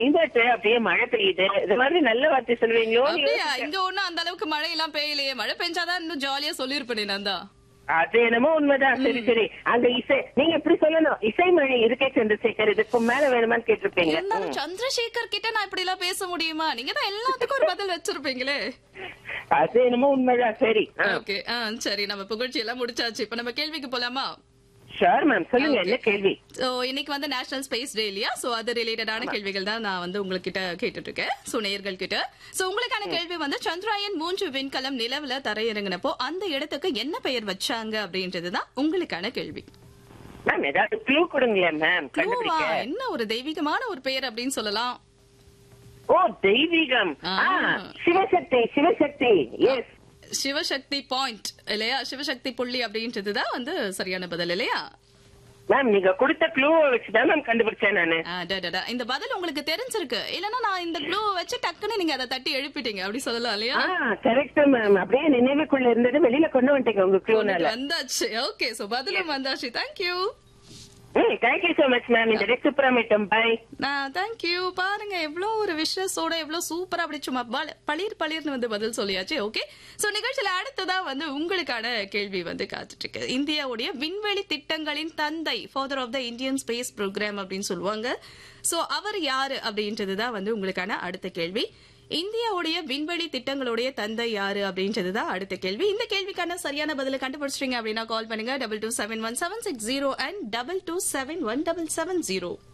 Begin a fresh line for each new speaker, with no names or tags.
Inverter அப்படியே மழை பெய்யுது இது மாதிரி நல்ல வார்த்தை சொல்லுவீங்களோ
அப்படியா இங்க ஒண்ணும் அந்த அளவுக்கு மழை எல்லாம் பெய்யலையே மழை பெஞ்சாதான் இன்னும் ஜாலியா சொல்லிருப்பேனே நான் தான்
அது என்னமோ உண்மைதான் சரி சரி அங்க இசை நீங்க இப்படி சொல்லணும் இசை மொழி இருக்கே சந்திரசேகர் இதுக்கு மேல வேணுமான்னு கேட்டிருப்பீங்க
இருந்தாலும் சந்திரசேகர் கிட்ட நான் இப்படி எல்லாம் பேச முடியுமா நீங்க தான் எல்லாத்துக்கும் ஒரு பதில் வச்சிருப்பீங்களே
அது என்னமோ உண்மைதான் சரி
ஓகே ஆ சரி நம்ம புகழ்ச்சி எல்லாம் முடிச்சாச்சு இப்ப நம்ம கேள்விக்கு போலாமா
ஷோர் மேம் சொல்லுங்க
Okay.
என்ன கேள்வி
சோ இன்னைக்கு வந்து நேஷனல் ஸ்பேஸ் டே இல்லையா சோ அது ரிலேட்டடான கேள்விகள் தான் நான் வந்து உங்ககிட்ட கேட்டுட்டு இருக்கேன் சோ நேயர்கள் கிட்ட சோ உங்களுக்கான கேள்வி வந்து சந்திராயன் மூன்று விண்கலம் நிலவுல தரையிறங்கினப்போ அந்த இடத்துக்கு என்ன பெயர் வச்சாங்க அப்படின்றதுதான் உங்களுக்கான கேள்வி
மேம் ஏதாவது க்ளூ கொடுங்களேன் மேம்
Clue-வா?
கண்டுபிடிக்க
என்ன ஒரு தெய்வீகமான ஒரு பெயர் அப்படின்னு சொல்லலாம்
ஓ தெய்வீகம்
ஆ.
ஆ, சிவசக்தி சிவசக்தி எஸ்
சிவசக்தி பாயிண்ட் இல்லையா சிவசக்தி புள்ளி அப்படின்றதுதான் வந்து சரியான பதில் இல்லையா
மேம் நீங்க கொடுத்த க்ளூவை வச்சுதான் மேம் கண்டுபிடிச்சேன் நானு
ஆ, டா, டா, டா. இந்த பதில் உங்களுக்கு தெரிஞ்சிருக்கு இல்லன்னா நான் இந்த க்ளூ வச்சு டக்குன்னு நீங்க அதை தட்டி எழுப்பிட்டீங்க அப்படி சொல்லலாம் இல்லையா
ஆ கரெக்ட் மேம் அப்படியே நினைவுக்குள்ள இருந்தது வெளியில கொண்டு வந்துட்டீங்க உங்க க்ளூனால
வந்தாச்சு ஓகே சோ பதிலும் வந்தாச்சு தேங்க்யூ
ம் தேங்க்யூ சோ மச் மேம் இந்த டெக் சூப்பரா மீட்டம் பை
நான் தேங்க்யூ பாருங்க எவ்வளோ ஒரு விஷஸோட எவ்வளோ சூப்பரா அப்படி சும்மா பல- பளிர் பளிர்னு வந்து பதில் சொல்லியாச்சு ஓகே சோ நிகழ்ச்சியில அடுத்ததா வந்து உங்களுக்கான கேள்வி வந்து காத்துட்டு இருக்கு இந்தியாவுடைய விண்வெளி திட்டங்களின் தந்தை father of the Indian space programme அப்படின்னு சொல்லுவாங்க சோ அவர் யாரு அப்படின்றது தான் வந்து உங்களுக்கான அடுத்த கேள்வி இந்தியாவுடைய விண்வெளி திட்டங்களுடைய தந்தை யாரு அப்படின்றது தான் அடுத்த கேள்வி இந்த கேள்விக்கான சரியான பதில கண்டுபிடிச்சிட்டீங்க அப்படின்னா கால் பண்ணுங்க double two seven one seven six zero and double two seven one double seven zero